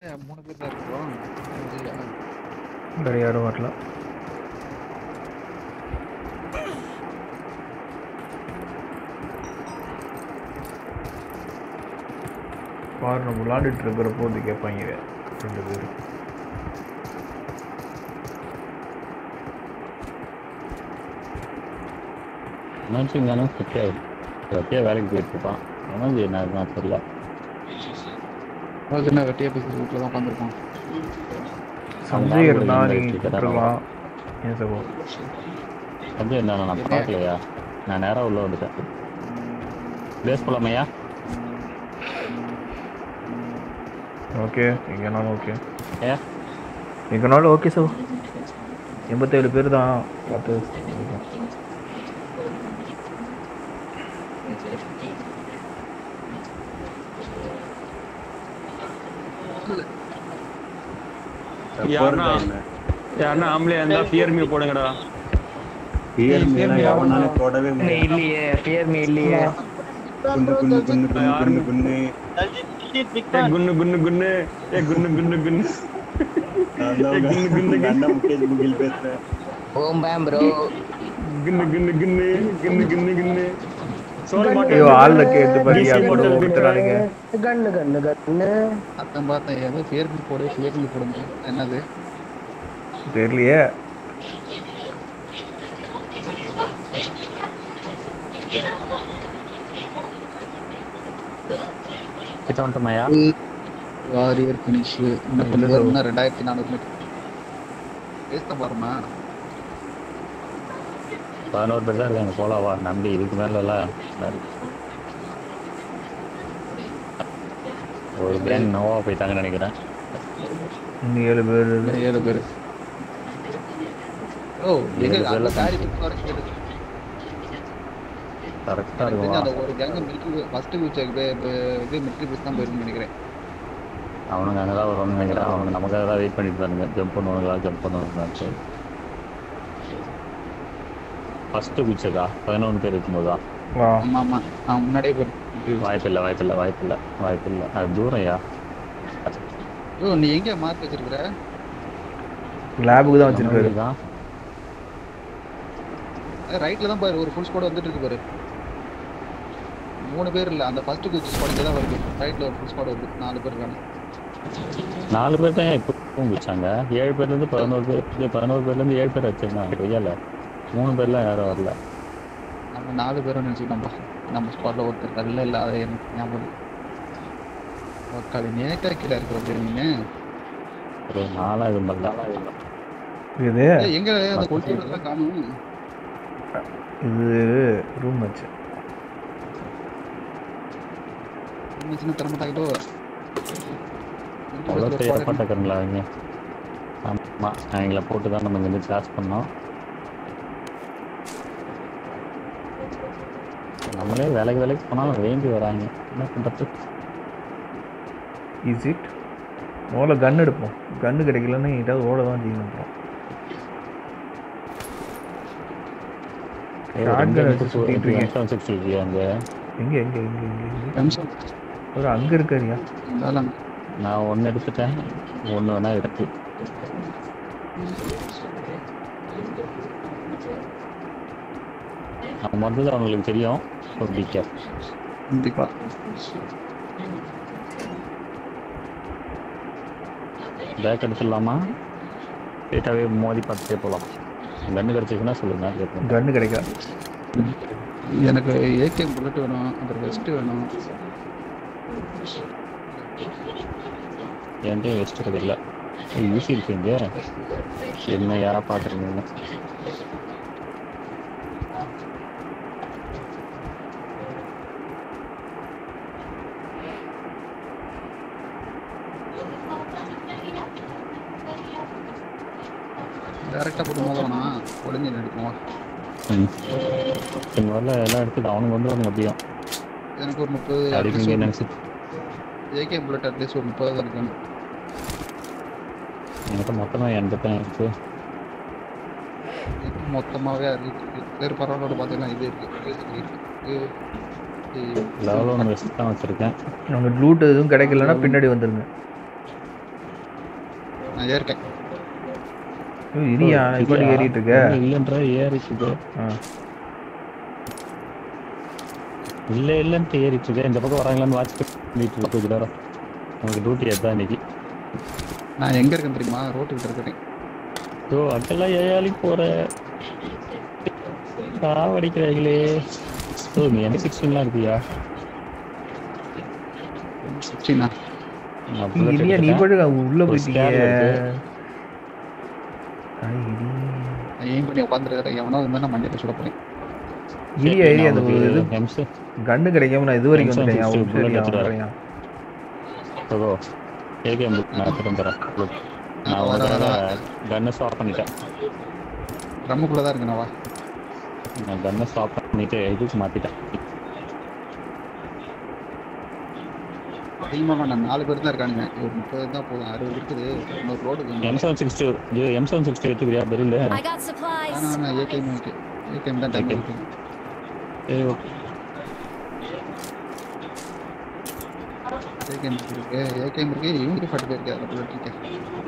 மூணு பேர் தான் இருக்கிறோம் இல்லையா? வேறு யாரும் வரல பாரு நம்ம விளாண்டுட்டு இருக்கிறப்போ வந்து கேட்பாங்க ரெண்டு பேர் மனுஷன் தானே சத்தியா சத்தியா வேலைக்கு போயிட்டு இருப்பான் அவனும் என்ன நான் தெரியல அதாவது என்ன வெட்டியா பேசி வீட்டில் தான் உட்காந்துருக்கோம் சஞ்சய் இருந்தா நாலு நீ மணிக்கு கூப்பிட்டுருக்கலாம் ஏன் சகோ வந்து என்ன நான் பார்க்கலையா நான் நேரா உள்ள வந்துட்டேன் பேஸ் போலாமையா ஓகே எங்கேனாலும் ஓகே ஏ எங்கேனாலும் ஓகே சகோ எண்பத்தேழு பேர் தான் பார்த்து யாருன்னா யாருன்னா ஆம்பளையா இருந்தா ஃபியர் மீ போடுங்கடா பியர் மேல எவனாலும் தொடவே முடியாது இல்லையே ஃபியர் மீ இல்லையே குண்டு குண்டு குண்டு குண்டு குண்டு குண்டு ஏ குன்னு குன்னு குன்னு ஏ குன்னு குன்னு குன்னு நான் தான் உங்க- உங்க அண்ணன் முகேஷ் முகில் பேசுறேன் ஓம் பேம் ப்ரோ குன்னு குன்னு குன்னு குன்னு குன்னு குன்னு சோறு ஐயோ மாட்டேன் ஆள்ல கேட்டு பாரியா DC போட மட்டும் கொடுத்துறானுங்க கண்ணு கண்ணு கண்ணு அதான் பார்த்தேன் ஏதோ பேருக்கு போடு பேருக்கு போடுங்க என்னது தெரியலையே கிட்ட வந்துட்டோமையா வாரியர் ஃபினிஷ் இன்னும் கொஞ்சம் தூரம் இன்னும் ரெண்டாயிரத்தி நானூறு மீட்டர் பேச பாருமா பதினோரு பேர் தான் இருக்காங்க போலாவா நம்பி இதுக்கு மேல எல்லாம் வேற. ஒரு பேர் நோவா போயிட்டாங்கன்னு நினைக்கிறேன் இன்னும் ஏழு பேர் இன்னும் ஏழு பேர் ஓ எங்க ஏழு அந்த பேர்ல காரி பிடிச்சு வர கேட்டு கரெக்டா எனக்கு தெரிஞ்சு அந்த இருக்கும் ஒரு கேங்க மிலிட்ரி ஃபர்ஸ்ட் குச்சி இது மிலிட்ரி பஸ் தான் போயிருக்குன்னு நினைக்கிறேன் அவனுங்க அங்கே தான் வருவான்னு நினைக்கிறேன் அவனுங்க நமக்காக தான் வெயிட் பண்ணிட்டு இருக்கானுங்க ஜம்ப் பண்ணுவாங்களா ஜம்ப் பண்ணுவாங்களான்னு ஃபர்ஸ்ட் குச்சக்கா பதினொன்று பேர் இருக்கும்போதா ஆ ஆமா ஆமா நான் முன்னாடியே போயிருக்கேன் வாய்ப்பில்லை வாய்ப்பில்லை வாய்ப்பில்லை வாய்ப்பில்லை அது தூரம்யா ஓ நீ எங்க மார்க் வச்சிருக்கிற லேபுக்கு தான் வச்சிருக்காரு தான் ரைட்ல தான் பாரு ஒரு ஃபுல் ஸ்குவாட் வந்துட்டு இருக்கு பாரு மூணு பேர் இல்ல அந்த ஃபர்ஸ்ட் குச்சி ஸ்குவாட் தான் வருது ரைட்ல ஒரு ஃபுல் ஸ்குவாட் வருது நாலு பேர் இருக்காங்க நாலு பேர் தான் இப்போ குச்சாங்க ஏழு பேர்லேருந்து பதினோரு பேர் இது பதினோரு பேர்லேருந்து ஏழு பேர் வச்சிருந்தாங்க கொய்யால மூணு பேர்லாம் யாரும் வரல நம்ம நாலு பேரும் நினைச்சுக்கிட்டோம்பா நம்ம ஸ்குவாட்ல ஒருத்தர் நல்ல இல்ல அதை எனக்கு ஞாபகம் உக்காது நேக்கா கீழே இருக்கிற பேர் நீங்க ஒரு நாலா இது பண்ணலாம் இது ஏய், எங்க அந்த கொல்லியோட காணும் இது ரூம் வச்சு சின்ன சின்ன திறமட்டாக்கிட்டோ அவ்வளோ பெரிய பட்டக்கருங்களா அவங்க ஆமாம் அவங்கள போட்டு தான் நம்ம இங்கேருந்து கிளாஸ் பண்ணோம் நம்மளே வேலைக்கு வேலைக்கு போனாலும் வேண்டி வராங்க என்ன பண்ணுறது இஸ் இட் முதல்ல கன் எடுப்போம் கன்று கிடைக்கலன்னு ஏதாவது ஓட தான் செய்யணும் அப்புறம் Shotgun வச்சு சுத்திட்டு இருக்கேன். சிக்ஸ் இருக்கு அங்கே எங்க எங்க எங்க எங்க எங்க ஒரு அங்க இருக்காரியா நான் ஒன்று எடுத்துட்டேன் ஒன்று வேணா இருக்கு நம்ம வந்தது அவங்களுக்கு தெரியும் ஸோ பி கேர் கண்டிப்பா பேக் எடுத்துடலாமா ஸ்ட்ரெயிட்டாகவே மோதி பார்த்துட்டே போகலாம் கன்று கிடச்சிச்சுன்னா சொல்லுங்க கேட்போம் கன்னு கிடைக்கல எனக்கு ஏகே புல்லட் வேணும் அப்புறம் வெஸ்ட் வேணும் என்கிட்ட வெஸ்ட் கிடைக்கல யூசி இருக்குங்க என்ன யாரா பார்க்குறீங்க டேரக்டா போட்டு மோதவனா உடனே எடுப்போம் ம் இந்த மாதிரிலாம் எல்லாம் எடுத்துட்டு அவனுக்கு வந்து வந்து முடியும் எனக்கு ஒரு முப்பது அடிப்பீங்க நினச்சி ஏகே புல்லட் அட்லீஸ்ட் ஒரு முப்பது தான் இருக்கணும் எனக்கு மொத்தமாக எண்பத்தி இருக்கு இது மொத்தமாவே இருக்கு வேறு பரவாயில்ல பார்த்தீங்கன்னா இது இருக்கு இது இருக்கு இது- லெவலில் ஒன்று வெஸ்ட் தான் வச்சுருக்கேன் நம்ம லூட் எதுவும் கிடைக்கலன்னா பின்னாடி வந்துருங்க நான் ஏறிட்டேன் ஏய், இரியா இப்போ ஏறிட்டு இருக்க இல்லைன்ற ஏறிட்டு ஆ. இல்ல இல்லன்ட்டு ஏறிட்டு இருக்க இந்த பக்கம் வராங்களான்னு வாட்ச் பண்ணிட்டு இருக்கு கொஞ்ச நேரம் உங்களுக்கு டியூட்டி அதுதான் இன்னைக்கு நான் எங்க இருக்கேன் தெரியுமா ரோட்டுக்கிட்ட இருக்கிறேன் ஸோ அங்கெல்லாம் ஏழாளி போற சாவடிக்கிறாங்களே ஓ நீ என்ன சிக்ஸ்டீன்லாம் இருக்கியா சிக்ஸ்டீனா நான் bullet இரியா நீ எடுத்துட்டேன். பாட்டு உள்ள ஒரு போயிட்டீங்க scan இருக்கு. ஐ, இரி. நான் ஏன் பண்ணி உட்காந்துருக்கிறேன் எவனோ இருந்தா நான் மஞ்சள் சுட போறேன் இரியா இரியா அந்த ஒரு இது எம்ஸ் கண்ணு கிடைக்காம நான் இது வரைக்கும் Tension வந்துட்டேன் fixed, ஒரு சரியா bullet வரேன் ஓ ஏகேஎம் நான் எடுத்துட்டு தரேன் look. நான் வர, ஒரு வர, தடவை கன்னை ஸ்டாப் பண்ணிட்டேன் ரம்முக்குள்ள தான் இருக்கேன் வா நான் கன்னை ஸ்டாப் பண்ணிட்டு இதுக்கு மாத்திட்டேன் அதிகமாக வேண்டாம் நாலு பேர் தான் இருக்கானுங்க ஒரு முப்பது தான் போதும் அறுபது இருக்குது இன்னொரு ரோடுக்கு M seven sixty M seven sixty எடுத்துக்கிறியா பெரியல I got supplies. ஆனால் நான் ஏடிஎம் ஓகே ஏடிஎம் தான் டைம் இருக்கு சரி ஓகே ஏடிஎம் இருக்கு ஏடிஎம் இருக்கு இவங்க ஃபார்ட்டி பேர் இருக்கு அதில் புல்லட் இருக்கேன்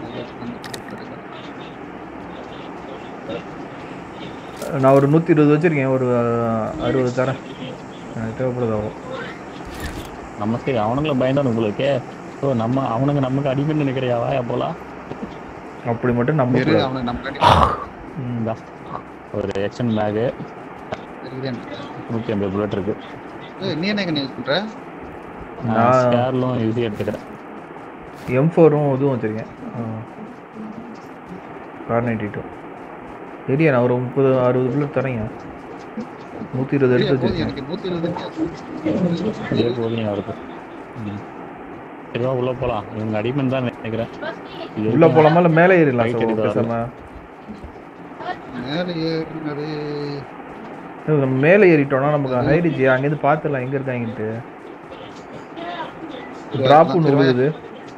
நான் ஒரு நூற்றி இருபது வச்சிருக்கேன் ஒரு அஹ், அறுபது தரேன் எனக்கு தேவைப்படுது அவ்வளோ நம்ம சரி அவனுங்களும் பயந்தானு உங்களுக்கு ஓ நம்ம அவனுங்க நமக்கு அடிமை நினைக்கிறியா வாயா போலாம் அப்படி மட்டும் நம்ப இரு அவனை நம்ம கண்டிப்பாக இந்தா. ஒரு எக்ஷன் பேகு தெரியுது எனக்கு நூற்றி ஐம்பது புல்லட் இருக்கு ஏய், நீ என்ன கண்ணி யூஸ் பண்ணுற நான் நான் ஸ்கேர்லும் ஈஸியாக எடுத்துக்கிறேன் எம் ஃபோரும் இதுவும் வச்சுருக்கேன் கார் நைன்டி டூ சரியா நான் ஒரு முப்பது அறுபது புல்லட் தரேங்க நூற்றி இருபது எடுத்து போதும் வச்சிருக்கேன் எனக்கு நூற்றி இருபது இதே போதும் அவருக்கு ம். சரிவா உள்ள போலாம் இவங்க அடிமன் தான் நினைக்கிறேன் இது உள்ளே போகலாமா இல்லை மேலே ஏறிடலாம் Right சார் எடுக்க பேசாம மேலே ஏறினது ஏய், நம்ம மேலே ஏறிட்டோம்னா நமக்கு ஹைடிச்சு அங்கேருந்து பார்த்துடலாம் எங்கே இருக்காங்கன்ட்டு ட்ராப் ஒன்று விழுகுது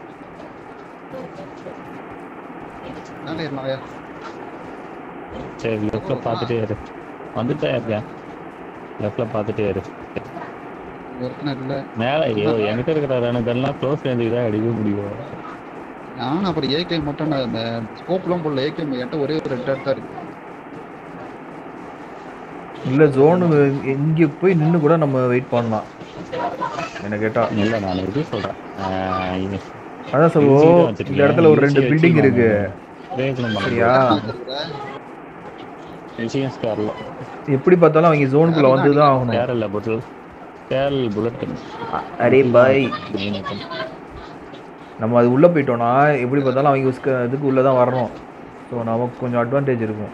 மேலே ஏறலாம் ஐயா சரி லெஃப்ட்ல பார்த்துட்டே இரு வந்துட்டே இருக்கேன் லெஃப்ட்ல பார்த்துட்டே இரு ஒருத்தனை இல்லை மேலே ஐயோ என்கிட்ட இருக்கிற ரெண்டுக்கெல்லாம் க்ளோஸ் ரேஞ்சுக்கு தான் அடிக்க முடியும் நானும் அப்புறம் ஏகே மட்டும் நான் இந்த ஸ்கோப்லாம் போடல ஏகே என்கிட்ட ஒரே ஒரு ரெட் தான் இருக்கு இல்லை ஜோனு எங்கே போய் நின்று கூட நம்ம வெயிட் பண்ணலாம் என்ன கேட்டா இல்லை நான் இது சொல்கிறேன் அதான் சொல்லுவோம் இந்த இடத்துல ஒரு ரெண்டு பில்டிங் இருக்கு சரியா விஷயம் ஸ்கேரில் எப்படி பார்த்தாலும் அவங்க ஜோனுக்குள்ள வந்து தான் ஆகணும் கேரள புல்லட் கேரள் புல்லட் அரே பாய் மெயின் நம்ம அது உள்ளே போயிட்டோம்னா எப்படி பார்த்தாலும் அவங்க உஸ்க- இதுக்கு உள்ளே தான் வரணும் ஸோ நமக்கு கொஞ்சம் அட்வான்டேஜ் இருக்கும்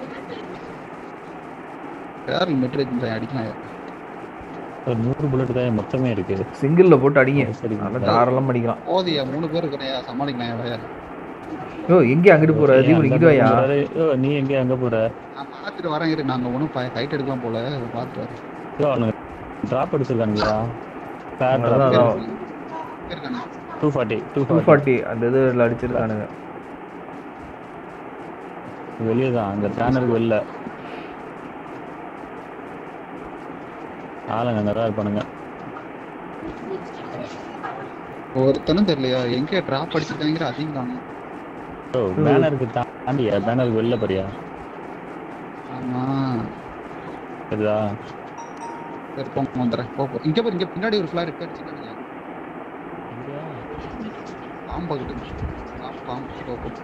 கேரள் மெட்ரேஜ் அடிக்கலாம் ஐயா. ஒரு நூறு புல்லட் தான் மொத்தமே இருக்கு சிங்கிளில் போட்டு அடிங்க சரி நல்லா தாராளமாக அடிக்கலாம் போதியா மூணு பேர் இருக்கிறையா சமாளிக்கலாம் ஐயா யோ எங்கே அங்கிட்டு போகிற தீபன் இங்கிட்டு வாயா ஓ, நீ எங்க அங்க போற நான் பார்த்துட்டு வரேன் இரு நாங்கள் ஒன்றும் ஃபைட் எடுக்கலாம் போல பார்த்துட்டு வரேன் ஐயோ, அவனுங்க டிராப் அடிச்சிருக்கானுங்களா அதான், அதான். இருக்கானே two forty two two forty அந்த இதில் அடிச்சிருக்கானுங்க வெளியே தான் அந்த பேனருக்கு வெளில ஆளுங்க அங்கே தான் இருப்பானுங்க ஒருத்தனும் தெரியலையா எங்கே ட்ராப் அடிச்சிருக்காங்கிற அதையும் காணும் ஓ பேனருக்கு தாண்டியா பேனருக்கு வெளில போறியா ஆமா சரிதா சரி போங்க வந்துடுறேன் போ போ. இங்க பாரு இங்க பின்னாடி ஒரு ஃபிளார் இருக்கு அடிச்சுக்கானுங்க பாம்பு பக்கத்து பாம்பு பாம்பு போ, போ.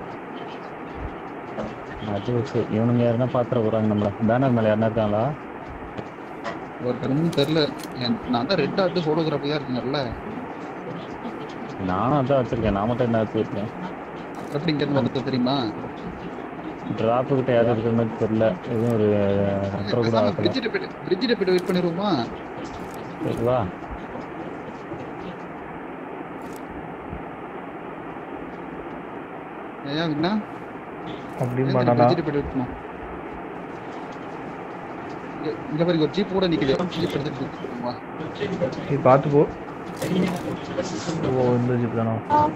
அது வச்சு இவனுங்க யாருன்னா பாத்திர போறாங்க நம்மள பேனர் மேல யாருன்னா இருக்காங்களா ஒருத்தனும் தெரியல என்- நான் தான் ரெட் ஆட்டு ஃபோட்டோகிராஃபியா இருக்குங்கல்ல நானும் அதான் வச்சிருக்கேன் நான் மட்டும் என்ன வச்சிருக்கேன் அப்புறம் எப்படி இங்க இருந்து வந்தது தெரியுமா டிராப் கிட்ட யாரும் இருக்கிற மாதிரி தெரியல எதுவும் ஒரு அப்புறம் கூட ஆகல பிரிட்ஜிட்ட போயிட்டு பிரிட்ஜிட்ட போயிட்டு வெயிட் பண்ணிடுவோமா சரிவா ஏன் என்ன அப்படின்னு பண்ணலாம் பிரிட்ஜிட்ட போயிட்டு வெயிட் பண்ணுவோம் இங்க- இங்க பாருங்க ஒரு ஜீப் கூட நிக்குது ஜீப் எடுத்துட்டு போவா நீ பார்த்து போ ஓ இந்த ஜிப் தானா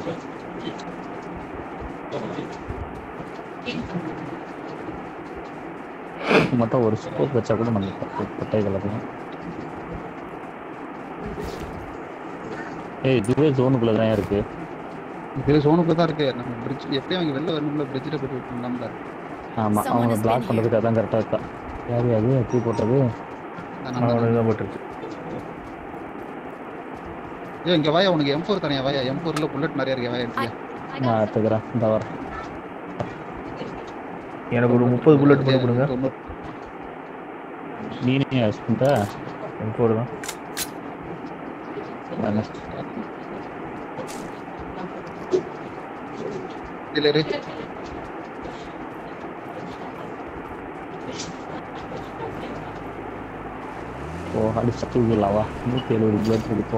மட்டும் ஒரு ஸ்கோப் வச்சா கூட நம்ம பட்டை கலக்கலாம் ஏய் இதுவே ஜோனுக்குள்ள தான் இருக்கு இது சோனுக்குள்ள தான் இருக்கு நம்ம பிரிட்ஜ் எப்படியும் அவங்க வெளில வரணும்ல பிரிட்ஜில் போட்டு விட்டுருந்தோம்ல ஆமா Someone அவங்க has பிளாக் been பண்றதுக்கு அதான் கரெக்டா இருக்கா யாரு அது தூ போட்டது அவனுக்கு தான் போட்டுருச்சு ஏ இங்க வாயா உனக்கு எம் ஃபோர் தனியா வாயா எம் ஃபோர்ல புல்லட் நிறைய இருக்கு வாயா எடுத்துக்க நான் எடுத்துக்கிறேன் இந்த வர எனக்கு ஒரு முப்பது புல்லட் போட்டு கொடுங்க தொண்ணூறு. நீனே யூஸ் பண்ணிட்ட எம் ஃபோர் தான் வாங்க. இதுல இரு ஓ அடிச்சு தூக்கிடலாவா நூற்றி எழுபது பிளட் இருக்கு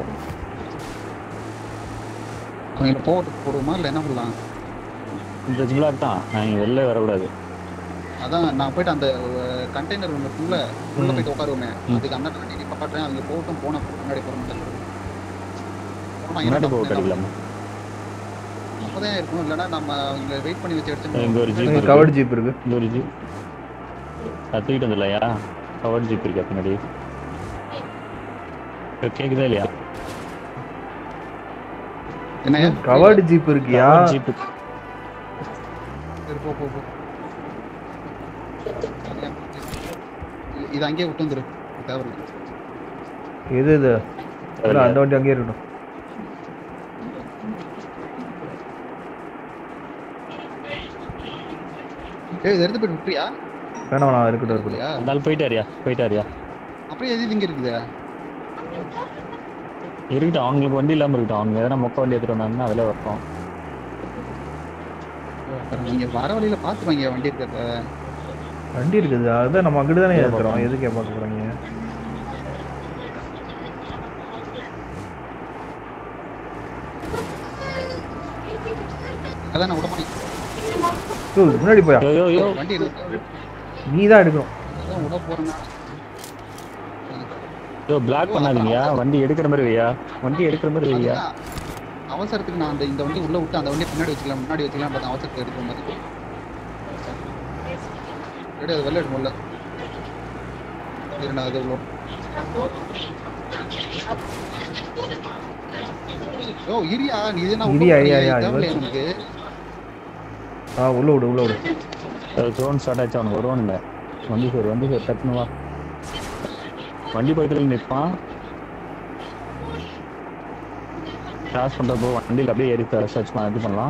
அவங்க போட்டு போடுவோமா இல்லை என்ன பண்ணலாம் இந்த பிளாக் தான் நான் வெளில வரக்கூடாது அதான் நான் போயிட்டு அந்த கண்டெய்னர் ஒன்று உள்ள உள்ள ம். போயிட்டு உட்காருவோமே ம். அதுக்கு அந்த கண்டி பக்காட்டுறேன் அவங்க போட்டும் போன முன்னாடி போகிற மாதிரி போனா முன்னாடி என்ன போக பண்ணலாம்? கிடைக்கலாமா அப்பதான் இருக்கும் இல்லைன்னா நம்ம அவங்க வெயிட் பண்ணி வச்சு இங்க ஒரு எடுத்து ஜீப் இங்கே இருக்கு. கவர்டு ஜீப் இருக்கு இந்த ஒரு ஜீப் கற்றுக்கிட்டு வந்துலையா கவர் ஜீப் இருக்கா பின்னாடி இப்ப கேக்குதா இல்லையா என்ன கவர்டு ஜீப் இருக்கியா கவர் ஜீப் சரி, போ போ போ இது அங்கேயே விட்டு வந்துரு தேவையில்லை எது இது இல்ல, அந்த வண்டி அங்கேயே இருக்கட்டும் ஏய் இது எடுத்து போயிட்டு விட்டுறியா வேணாம் வேணாம் இருக்கட்டும் இருக்கட்டும் இல்லையா அந்த போயிட்டாரியா போயிட்டாரியா அப்படியே எது இங்க இருக்குது இருக்கட்டும் அவங்களுக்கு வண்டி இல்லாம இருக்கட்டும் அவங்க எதனா மொக்க வண்டி எடுத்துட்டு வந்தாங்கன்னா அதில் வரட்டும் நீங்க வர வழியில பாத்துருவாங்க வண்டி இருக்கிறத வண்டி இருக்குது அதுதான் நம்ம அங்கிட்டு தானே ஏற்றுறோம் எதுக்கு பார்க்க போகிறாங்க அதான் நான் விட மாட்டேன் யோ முன்னாடி போயா யோ யோ யோ வண்டி இருக்கு. நீ தான் எடுக்கணும் அதான் விட போறேன்னா யோ பிளாக் பண்ணாதீங்கயா வண்டி எடுக்கிற மாதிரி வையா வண்டி எடுக்கிற மாதிரி வையா அதுதான். அவசரத்துக்கு நான் அந்த இந்த வண்டி உள்ள விட்டு அந்த வண்டியை பின்னாடி வச்சுக்கலாம் முன்னாடி வச்சுக்கலாம் பார்த்தா அவசரத்துக்கு எடுக்கிற மாதிரி ரெடி அது வெளில எடுக்கணும்ல இரு நான் அது உள்ள ஓ இரியா நீ இது என்ன இரியா, இரியா, இரியா, இது தேவையில்லையா உனக்கு ஆ உள்ள விடு உள்ள விடு ட்ரோன் ஸ்டார்ட் ஆச்சு அவனுக்கு வருவானுங்க வண்டி சார் வண்டி சார் டக்குனு வா வண்டி பக்கத்தில் நிற்பான் கிராஸ் பண்ணுறப்போ வண்டியில் அப்படியே ஏறி சர்ச் பண்ண இது பண்ணலாம்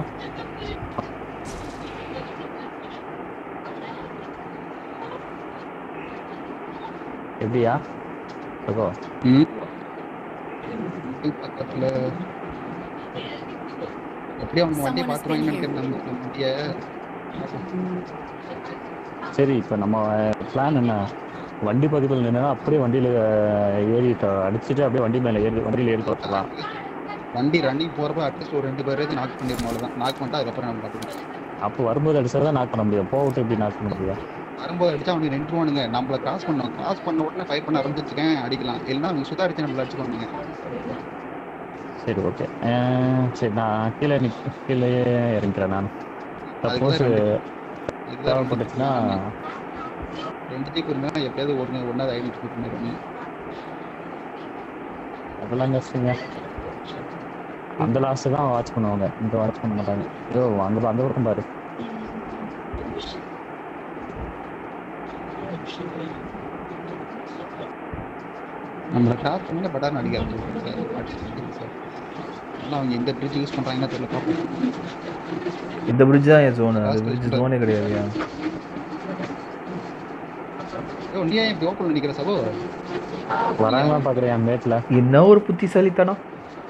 எப்படியா ஓகோ ம். வண்டி பக்கத்துல எப்படி அவங்க வண்டியை Someone has பார்த்துருவாங்கன்னு been நினைக்கிறேன் நம்ம நம்ம வண்டியை சரி இப்போ நம்ம பிளான் என்ன வண்டி பக்கத்தில் நின்னா அப்படியே வண்டியில் ஏறி த- அடிச்சுட்டு அப்படியே வண்டி மேலே ஏறி வண்டியில் ஏறி பார்த்துக்கலாம் வண்டி ரன்னிங் போறப்ப அட்லீஸ்ட் ஒரு ரெண்டு பேராச்சும் நாக் பண்ணிருக்கோம் அவ்வளவுதான் நாக் பண்ணிட்டா அதுக்கப்புறம் நம்ம பார்த்துக்கலாம் அப்போ வரும்போது அடிச்சா தான் நாக் பண்ண முடியும் போகட்டு எப்படி நாக் பண்ண முடியும் வரும்போது அடிச்சா அவனுக்கு நின்றுவானுங்க நம்மள கிராஸ் பண்ணோம் கிராஸ் பண்ண உடனே ஃபைட் பண்ண ஆரம்பிச்சுக்கேன் அடிக்கலாம் இல்லைன்னா அவங்க சுதா அடிச்சு நம்மள அடிச்சுக்கோங்க சரி ஓகே சரி நான் கீழே நிக் கீழே இறங்கிக்கிறேன் நான் சப்போஸ் இதுதான் தேவைப்பட்டுச்சுன்னா ரெண்டு ஜீப் இருந்தா எப்பயாவது ஒன்று ஒன்றா ஐடி பண்ணிருக்கீங்க அதெல்லாம் கஷ்டங்க அந்த லாஸ்ட் தான் வாட்ச் பண்ணுவாங்க இங்க வாட்ச் பண்ண மாட்டாங்க ஐயோ அங்க அந்த பக்கம் பாரு நம்மள கிராஸ் பண்ணல பட்டார் அடிக்க ஆரம்பிச்சு ஆனால் அவங்க எந்த பிரிட்ஜ் யூஸ் பண்றாங்கன்னு தெரியல பார்ப்போம் இந்த பிரிட்ஜ் தான் என் ஜோனு அது பிரிட்ஜ் ஜோனே கிடையாதுயா ஐயோ நீ ஏன் இப்படி ஓப்பன் நினைக்கிற சகோ வராங்களா பாக்குறேன் என் மேட்ல என்ன ஒரு புத்திசாலித்தனம்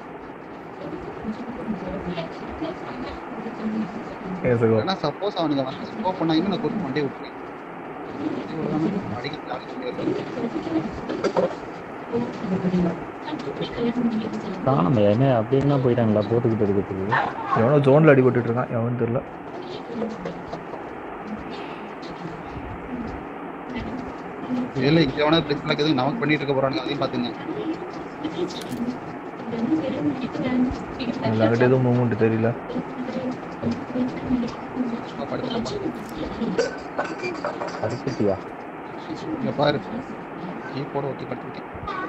ஏன் சகோ ஏன்னா சப்போஸ் அவனுங்க வந்து ஸ்கோ பண்ணாங்கன்னா நான் கொடுத்து வண்டியை விட்டுருவேன் இவ்வளவுதானே. அடிக்க ஆள் கிடையாது. காணும் என்ன அப்படின்னா போயிட்டாங்களா போட்டுக்கிட்டு இருக்கிறதுக்கு எவனோ ஜோனில் அடிபட்டுட்டு இருக்கான் எவனு தெரியல இல்ல இங்க எவனா பிரிட்ஜ் எதுவும் நமக்கு பண்ணிட்டு இருக்க போறானுங்க அதையும் பாத்துங்க அதில் அங்கிட்ட எதுவும் மூமெண்ட் தெரியல சும்மா படுத்துக்கலாம் அடிச்சிட்டியா இங்க பாரு ஜீப்போட ஒட்டி படுத்துக்கிட்டேன்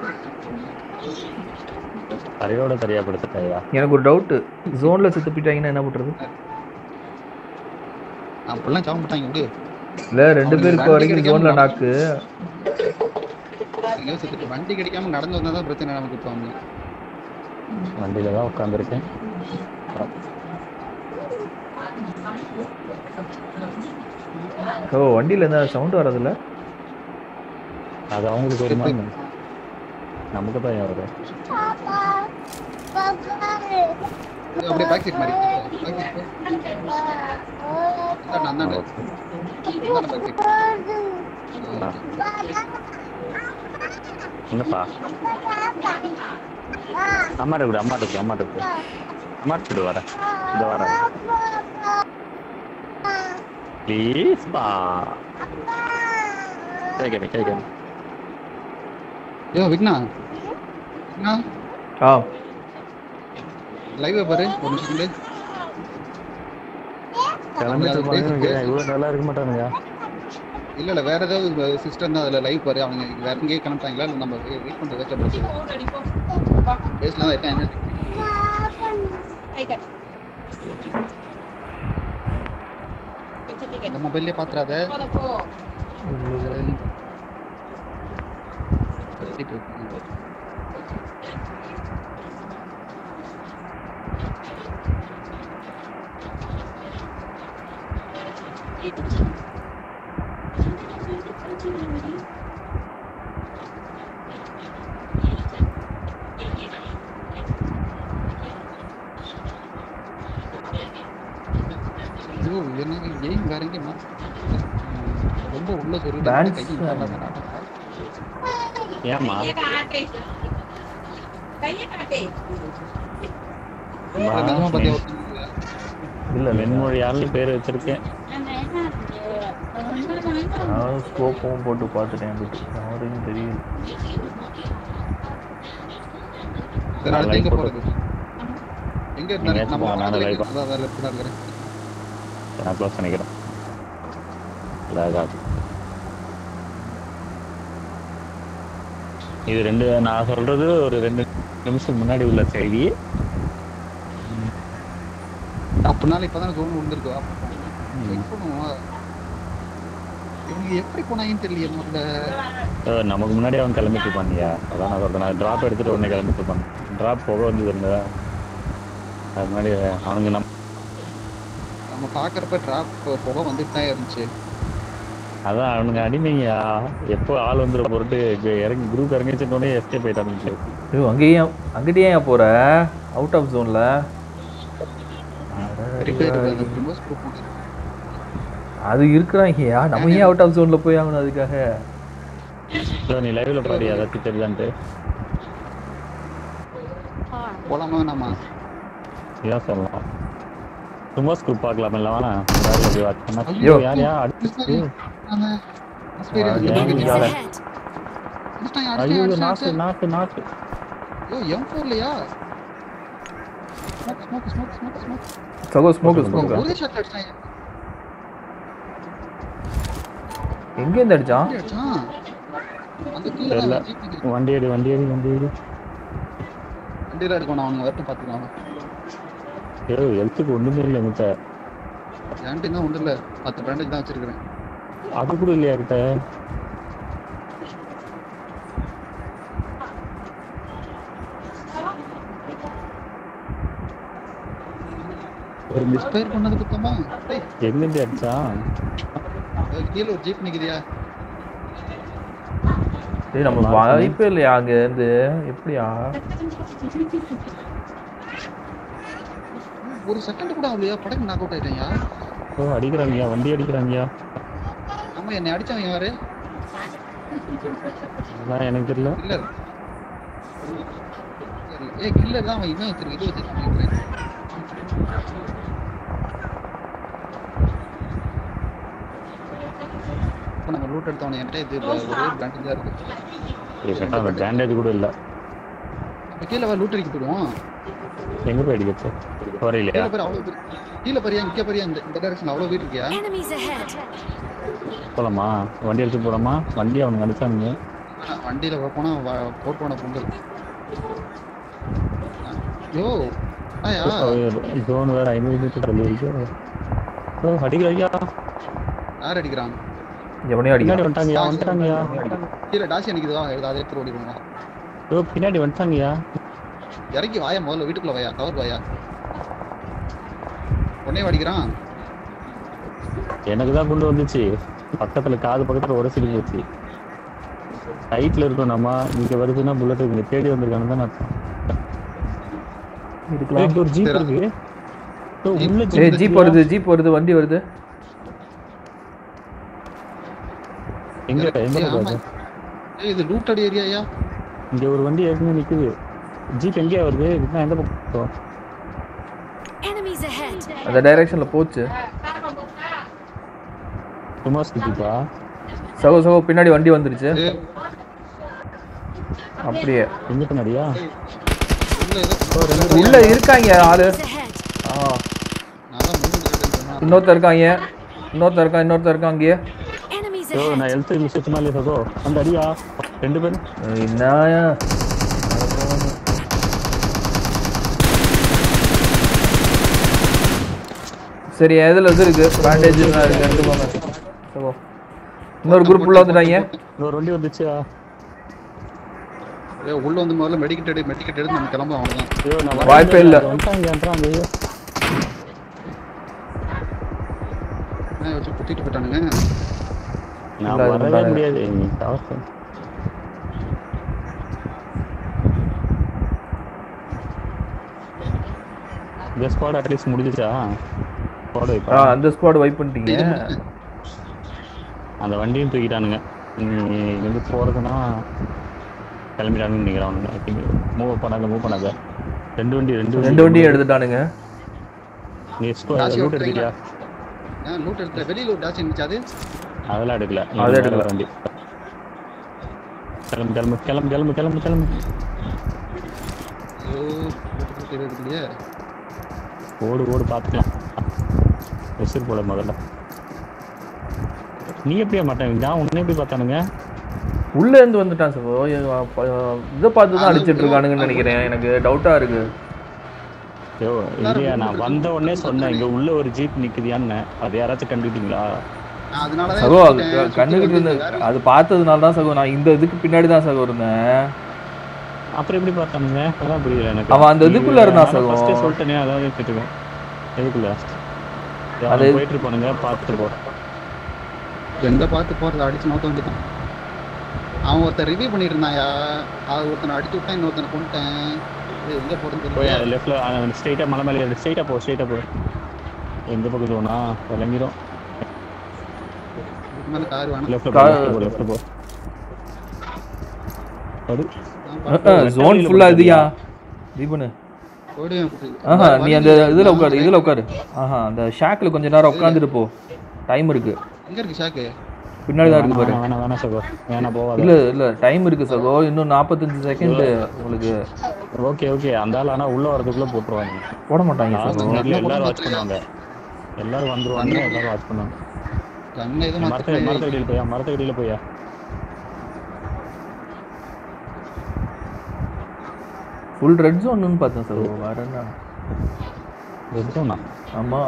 தரையோட தரையா படுத்துட்டாயா எனக்கு ஒரு டவுட்டு ஜோனில் செத்து போயிட்டாங்கன்னா என்ன பண்ணுறது அப்படிலாம் சாப்பிட மாட்டாங்க விடு இல்லை ரெண்டு பேர் இப்போ வரைக்கும் ஜோனில் நாக்கு எங்கேயோ செத்துட்டு வண்டி கிடைக்காம நடந்து வந்தா தான் பிரச்சனை நமக்கு இப்போ வந்து வண்டியில தான் உட்காந்துருக்கேன் ஓ வண்டியில் எந்த சவுண்டு வரதில்ல அது அவங்களுக்கு வருமா நமக்கு தான் ஏன் வருது இது அப்படியே பேக் சீட் மாதிரி பேக் சீட் அந்தாண்ட அந்தாண்ட அந்தாண்ட பேக் சீட் என்னப்பா அம்மா இருக்கு அம்மா இருக்கு அம்மா இருக்கு அம்மா இருக்கு வர இந்த வர ப்ளீஸ் பா கேட்கணும் கேட்கணும் ஐயோ விக்னா விக்னா ஆ லைவ் பாரு ஒரு நிமிஷம் கிளம்பிட்டு போனாங்க இவ்வளோ நல்லா இருக்க மாட்டானுங்க இல்ல இல்ல வேற ஏதாவது சிஸ்டம் தான் அதுல லைவ் பாரு அவங்க வேற எங்கேயே கிளம்பிட்டாங்களா இல்ல நம்ம வெயிட் பண்றது வச்சு பேசலாம் தான் இருக்கேன் என்ன இந்த மொபைல்லே பாத்துறாத ஐயோ என்ன கேம் வேற எங்கேயும் மா- ரொம்ப உள்ள சொல்லி Dance. ஏம்மா நிஜமா பாத்தியா ஒருத்தன் இல்ல வெண்மொழி யாருன்னு பேர் வச்சிருக்கேன் நானும் ஸ்கோப்பும் போட்டு பார்த்துட்டேன் பட் யாருன்னு தெரியல சரி அடுத்து எங்க Live போறது எங்க இருந்தாரு எங்கேயாச்சும் நம்ம போ, நானும் பக்கத்துல live அதான் வேற லெஃப்ட் தான் இருக்கிறேன் நான் க்ளோஸ் பண்ணிக்கிறேன் இல்ல, அதான். இது ரெண்டு நான் சொல்றது ஒரு ரெண்டு நிமிஷம் முன்னாடி உள்ள செய்தி அப்படினால இப்பதான் ஜோன் விழுந்திருக்கு செக் பண்ணுவோம் இவங்க எப்படி போனாங்கன்னு தெரியல முதல்ல அஹ் நமக்கு முன்னாடி அவன் கிளம்பிட்டு இருப்பான்யா அதான் நான் சொல்றேன் நான் டிராப் எடுத்துட்டு உடனே கிளம்பிட்டு இருப்பான் டிராப் போக வந்தது இருந்ததா அது முன்னாடி அவனுங்க நம்ம நம்ம பாக்குறப்ப டிராப் புகை வந்துட்டு தான் இருந்துச்சு அதான் அவனுங்க அடிமைங்கயா எப்போ ஆள் வந்துட பொருட்டு இங்க இறங்கி குரூப் இறங்கி வச்சுட்டோடனே எஸ்கேப் போயிட்டானுங்க ஐயோ அங்கேயும் அங்கிட்டே ஏன் போற அவுட் ஆஃப் ஜோன்ல ரிப்பேர் அந்த ரிமோஸ் ப்ரூஃப் அது இருக்கிறாங்கயா நம்ம ஏன் அவுட் ஆஃப் ஜோன்ல போய் ஆகணும் அதுக்காக இல்ல, நீ லைவ்ல பாரு ஏதாச்சும் தெரியுதான்ட்டு போலாமா வேணாமா இதான் சொல்லலாம் சும்மா ஸ்கூப் பார்க்கலாம் இல்ல வேணா ஐயோ. யார் யார் அடிச்சு அந்த experience ஆ, இருக்கு. ஏன் Enemies யார? ahead. அடிச்சிட்டாங்க, ஐயோ அடிச்சிட்டாங்க, நாட்டு அடிச்சிட்டாங்க. நாட்டு நாட்டு ஐயோ, M4 லயா? Smoke, smoke, smoke, smoke, smoke. சகோ ஸ்மோக் ஓ, ஸ்மோக் ஒரே shot அடிச்சிட்டாங்க. எங்க இருந்து அடிச்சான் எப்படி அடிச்சான்? அந்த கீழ தெரியல. தான் jeep நிக்குது. வண்டி எடு வண்டி எடு வண்டி எடு வண்டியில இருக்கணும், அவனுங்க வரட்டும் பாத்துக்கலாம். ஏய் எழுத்துக்கு ஒண்ணுமே இல்லை என்கிட்ட என்கிட்ட தான் ஒண்ணும் இல்ல. பத்து bandage தான் வச்சிருக்கிறேன். அது கூட இல்லையா கிட்ட ஒரு மிஸ்பயர் பண்ணது குத்தமா டேய், எங்கிருந்து அடிச்சான் அது கீழ ஒரு ஜீப் நிக்குதியா டேய் நம்ம வாய்ப்பே இல்லையா அங்க இருந்து எப்படியா ஒரு செகண்ட் கூட ஆகலையா படகு நாக் அவுட் ஆயிட்டேன்யா ஓ அடிக்கிறாங்கயா வண்டி அடிக்கிறாங்கயா ஆமா என்னை அடிச்சவன் யாரு அதான் எனக்கு தெரியல கில்லர் ஏ கில்லர் தான் அவன் இவன் வச்சிருக்கு இது வச்சிருக்கேன் இப்போ நம்ம லூட் எடுத்தவன என்கிட்ட இது ஒரே பேண்டேஜ் தான் இருக்கு கேட்டா அந்த பேண்டேஜ் கூட இல்ல இப்ப கீழே வா லூட் அடிக்க போயிடுவோம் எங்க போய் அடிக்கச்சு வரையிலையா கீழே பாரு அவ்வளோ பேர் கீழே பாரியா இங்கே பாரியா இந்த இந்த டைரக்ஷன் அவ்வளோ வீடு இருக்கியா Enemies ahead. போலாமா வண்டி எடுத்து போலாமா வண்டி அவனுங்க அடிச்சானுங்க வண்டியில போனா வ- போட்டுவான பொங்கல் யோ ஆயா ஜோன் வேற ஐநூறு மீட்டர் தள்ளி இருக்கு ஓ அடிக்கிறாயா யார் அடிக்கிறான் எவனையும் பின்னாடி அடிக்கலாம் வந்துட்டாங்கயா வந்துட்டாங்கயா கீழே டாசி அடிக்குதா அதை எடுத்து ஓடிடுவோம் ஓ பின்னாடி வந்துட்டாங்கயா இறங்கி வாயா முதல்ல வீட்டுக்குள்ள வாயா கவர் வாயா உடனே அடிக்கிறான் எனக்கு தான் கொண்டு வந்துச்சு பக்கத்துல காது பக்கத்துல உரசிட்டு போச்சு ஹைட்ல இருக்கோம் நம்ம இங்க வருதுன்னா புல்லட் இங்க தேடி வந்திருக்கானு தான் அர்த்தம் ஏய், இங்க ஒரு ஜீப் இருக்கு ஓ, உள்ள ஏய் ஜீப் ஜீப் வருது ஜீப் வருது வண்டி வருது எங்க எங்க ஏய், ஆமா. வருது ஏய் இது லூட்டட் ஏரியாயா இங்க ஒரு வண்டி ஏற்கனவே நிக்குது ஜீப் எங்கேயா வருது இதுதான் எந்த பக்கம் Enemies ahead. அந்த டைரக்ஷன்ல போச்சு சும்மா ஜீப்பா சகோ சகோ பின்னாடி வண்டி வந்துருச்சு அப்படியே எங்க பின்னாடியா உள்ள ஏதோ உள்ள இருக்காங்க ஆளு Enemies ahead. ஆ நான் தான் முன்னாடி கேட்டேன்னு சொன்னா. இன்னொருத்தர் இருக்காங்க இன்னொருத்தர் இருக்கான் இன்னொருத்தர் இருக்கான் அங்கேயே Enemies ஓ ahead. நான் எழுத்து இல்லை சுத்தமா இல்லையா சகோ அந்த அடியா ரெண்டு பேரும் என்னயா சரி எதுல இது இருக்கு பேண்டேஜ் இருக்கு எடுத்து போங்க சகோ இன்னொரு குரூப் உள்ள வந்துட்டாங்க இன்னொரு வண்டி வந்துச்சா ஏய், உள்ள வந்து முதல்ல மெடிக்கெட் எடு மெடிக்கெட் எடுத்து நம்ம கிளம்ப அவ்வளவுதான் ஐயோ நான் வாய்ப்பே இல்ல. வந்துட்டாங்க ஐயோ என்ன வச்சு குத்திட்டு போயிட்டானுங்க நான் இல்ல, அது வரவே பண்ணாத. முடியாது நீ தவறு இந்த ஸ்குவாட் அட்லீஸ்ட் முடிஞ்சிச்சா ஸ்குவாட் ஆ வைப்பா அந்த ஸ்குவாட் வைப் பண்ணிட்டீங்க அந்த வண்டியும் தூக்கிட்டானுங்க நீ இங்கிருந்து போறதுன்னா கிளம்பிட்டானுன்னு நினைக்கிறானுங்க மூவ் பண்ணாத மூவ் பண்ணாத ரெண்டு வண்டி ரெண்டு ரெண்டு வண்டியும் எடுத்துட்டானுங்க நீ ராசி லூட் விட்டுறீங்களா? எடுத்துட்டியா ஏன் லூட் எடுத்துல வெளியில ஒரு டாச்சி இருந்துச்சு அது அதெல்லாம் எடுக்கல நீ அது வேற எடுக்கல. வண்டி கிளம்பு கிளம்பு கிளம்பு கிளம்பு கிளம்பு கிளம்பு ஐயோ லூட் லூட் எதுவும் இல்லையே ஓடு ஓடு பார்த்துக்கலாம் விசில் போட முதல்ல நீ எப்படியா மாட்டேன் நான் உன்னை எப்படி பார்த்தானுங்க உள்ள இருந்து வந்துட்டான் சகோ இதை பார்த்து தான் அடிச்சிட்டு இருக்கானுங்கன்னு நினைக்கிறேன் எனக்கு டவுட்டா இருக்கு ஐயோ இல்லையா நான் வந்த உடனே சொன்னேன் இங்க உள்ள ஒரு ஜீப் நிக்குதியான்னு அது யாராச்சும் கண்டுக்கிட்டீங்களா நான் அதனாலதான் சகோ அது யோசிச்சிட்டேன். க- கண்ணுக்கிட்டு இருந்து சுத்தி வந்து அது பார்த்ததுனால தான் சகோ நான் இந்த இதுக்கு பின்னாடி தான் சகோ இருந்தேன் அப்புறம் எப்படி பார்த்தானுங்க அதான் புரியல எனக்கு அவன் அந்த இதுக்குள்ள இருந்தான் சகோ. ஃபர்ஸ்டே சொல்லிட்டேனே அதான் கேட்டுக்கேன் எதுக்குள்ள அது- அது போயிட்டு இருப்பானுங்க பார்த்துட்டு போ எங்க பார்த்து போறது அடிச்சு நோத்த வேண்டியதான் அவன் ஒருத்தன் ரிவ்யூ பண்ணிட்டு இருந்தாயா அது ஒருத்தனை அடிச்சு விட்டான் இன்னொருத்தனை கொண்டுட்டேன் இது எங்க போறதுன்னு போய் தெரியல லெஃப்ட்ல ஸ்ட்ரைட்டா மலை மேலே ஸ்ட்ரைட்டா போ ஸ்ட்ரைட்டா போ எந்த பக்கம் போனா விளங்கிடும் இதுக்கு மேல கார் வேணாம் லெஃப்ட்ல கா- போ லெஃப்ட்ல போ அது ஜோன் ஃபுல்லா இதுயா தீபனு ஓடி ஆஹா நீ அந்த இதுல உட்காரு இதுல உட்காரு ஆஹா அந்த ஷாக்ல கொஞ்ச நேரம் உட்காந்துட்டு போ டைம் இருக்கு எங்க இருக்கு ஷாக்கு பின்னாடி தான் இருக்கு பாரு வேணாம் வேணாம் வேணாம் சகோ வேணாம் போவாத இல்ல இல்ல டைம் இருக்கு சகோ இன்னும் நாற்பத்தஞ்சு செகண்ட் உங்களுக்கு ஓகே ஓகே அந்த ஆள் ஆனா உள்ள வரதுக்குள்ள போட்டுருவாங்க போட மாட்டாங்க லாஸ்ட் சகோ மினிட்ல எல்லாரும் வாட்ச் பண்ணுவாங்க எல்லாரும் வந்துருவாங்க எல்லாரும் வாட்ச் பண்ணுவாங்க கண்ணை எதுவும் மரத்த மாத்த மரத்த கடியில போயா மரத்த கடியில போயா ஃபுல் ரெட் ஜோன்னு பார்த்தேன் சகோ வேற என்ன வெத்தோனா ஆமா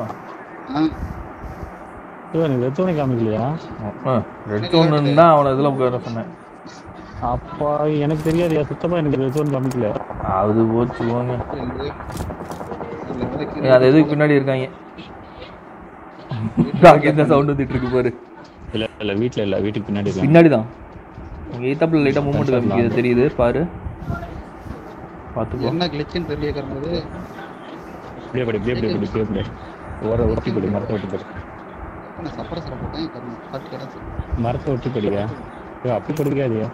ஐயோ நீ வெத்தோனே காமிக்கலையா ரெட் ஜோன்னு தான் அவனை இதுல உட்கார சொன்னேன் அப்பா எனக்கு தெரியாதுயா சுத்தமா எனக்கு வெத்தோன் காமிக்கல அது போச்சு போங்க ஏய், அந்த இதுக்கு பின்னாடி இருக்காங்க ராக்கெட் சவுண்ட் வந்துட்டு இருக்கு பாரு இல்ல இல்ல வீட்ல இல்ல வீட்டுக்கு பின்னாடி இருக்காங்க. பின்னாடி தான் உங்க எய்த்தாப்புல லைட்டா மூவ்மெண்ட் காமிக்குது தெரியுது பாரு பாத்துக்கோ என்ன கிளிச்சுன்னு தெரியல கரும்புது இப்படியே படி இப்படியே படி இப்படியே படி ஓர ஒட்டி படி மரத்தை ஒட்டி படி நான் சப்பரசரம் போட்டேன் கரும்பு பார்த்து கிடச்சு மரத்தை ஒட்டி படியா ஐயோ அப்படி படிக்காதியா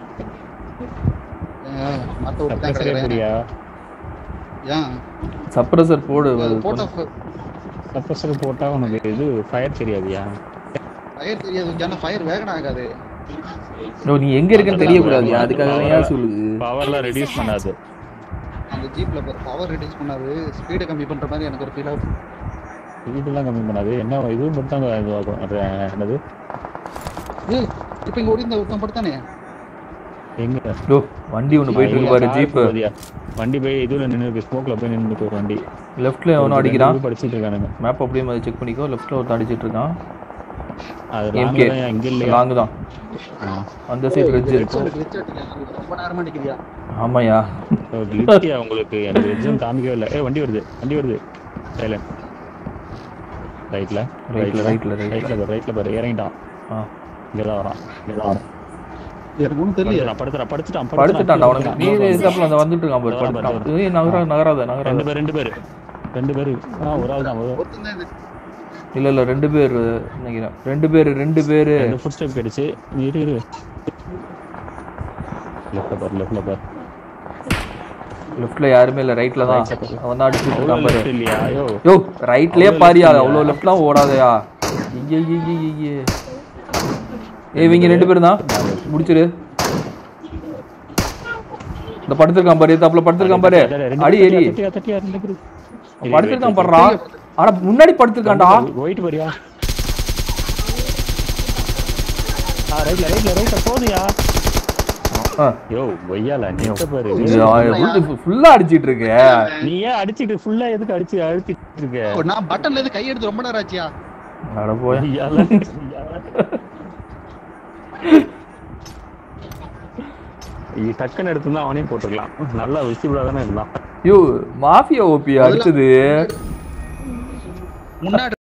மரத்தை விட்டு தான் சப்பரசரே கிடக்குறேன் படியா ஏன் சப்ரஸர் போடு அது போட்டோ சப்பரசர் போட்டா உனக்கு இது ஃபயர் தெரியாதியா ஃபயர் தெரியாது ஏன்னா ஃபயர் வேகன ஆகாது ஓ, நீ எங்க இருக்கன்னு தெரியக்கூடாது அதுக்காக தான் ஏன் சொல்லுது பவர்லாம் ரெடியூஸ் பண்ணாது அந்த ஜீப்ல பவர் ரெடியூஸ் பண்ணாது ஸ்பீடை கம்மி பண்ற மாதிரி எனக்கு ஒரு ஃபீல் ஆகுது இதுலாம் கம்மி பண்ணாது என்ன இதுவும் மட்டும் தான் இதுவாகும் அது என்னது ஏய் இப்போ இங்க ஓடி இந்த ஒருத்தன் படுத்தானே எங்க யோ வண்டி ஒன்று போயிட்டு இருக்கு பாரு ஜீப்பு பாதியா. வண்டி போய் இதுல நின்று இருக்கு ஸ்மோக்ல போய் நின்று ஒரு வண்டி லெஃப்ட்ல எவனும் அடிக்கிறான் படிச்சிட்டு இருக்கானுங்க மேப் அப்படியே மாதிரி செக் பண்ணிக்கோ லெஃப்ட்ல ஒருத்தன் அடிச்சிட்டு இருக்கான் அது எம்கே லாங்ல தான் இங்க இல்லையா லாங்கு தான் ஆ. அந்த சைடு ரெஜ் ரொம்ப நேரமா நிக்கிறியா ஆமாயா ஓ, glitch-யா உங்களுக்கு எனக்கு எதுவும் காமிக்கவே இல்லை ஏ வண்டி வருது வண்டி வருது சைலண்ட் ரைட்ல ரைட்ல ரைட்ல ரைட்ல ரைட்ல பாரு ரைட்ல பாரு இறங்கிட்டான் ஆ இங்கதான் வரான் இங்கதான் வரான் எனக்கு ஒன்றும் தெரியல படுத்துறான் படுத்துட்டான் படுத்துட்டான்டா அவனுக்கு நீ எதுக்காப்புல அந்த வந்துட்டு இருக்கான் பாரு வரான், படுத்துட்டான் ஏய் நகரா நகராத நகராத ரெண்டு பேர் ரெண்டு பேர் ரெண்டு பேர் ஆ ஒரு ஆள் தான் ஒரு ஒருத்தன் தான் இது. இல்ல இல்ல ரெண்டு பேர் நினைக்கிறேன் ரெண்டு பேர் ரெண்டு பேர் ரெண்டு ஃபுட் ஸ்டெப் கிடைச்சு நீ இரு இரு லெஃப்ட்ல பாரு லெஃப்ட்ல பாரு லெஃப்ட்ல யாருமே இல்ல ரைட்ல தான் அவன் தான் அடிச்சிட்டு அவ்வளோ இருக்கான் பாரு லெஃப்ட் இல்லையா ஐயோ யோ ரைட்லயே பாரியா அவ்வளோ லெஃப்ட்லாம் ஓடாதயா ஐயே ஐயே ஐயே ஏய் இவங்க ரெண்டு பேரும் தான் முடிச்சிரு இந்த படுத்திருக்கான் பாரு தாப்புல படுத்திருக்கான் பாரு அடி ஏறி தட்டியா தட்டியா ரெண்டு பேர் அவன் படுத்திருக்கான் பாடுறா ஆனா முன்னாடி படுத்திருக்கான்டா ஒயிட் பாரியா ஆ ரைட்ல ரைட்ல ரைட்ல போதுயா ஆ. யோ ஒய்யால நீ எங்க பாரு ஃபுல்லா அடிச்சிட்டு இருக்க நீ ஏன் அடிச்சிட்டு ஃபுல்லா எதுக்கு அடிச்சு அழுத்திட்டு இருக்க ஓ, நான் பட்டன்ல இருந்து கை எடுத்து ரொம்ப நேரம் ஆச்சியா அட போய் ஒய்யால இ- டக்குன்னு எடுத்து அவனையும் போட்டுக்கலாம் நல்லா விசிபிளா தானே இருந்தான் யோ மாஃபியா ஓபி அடிச்சது முன்னாடி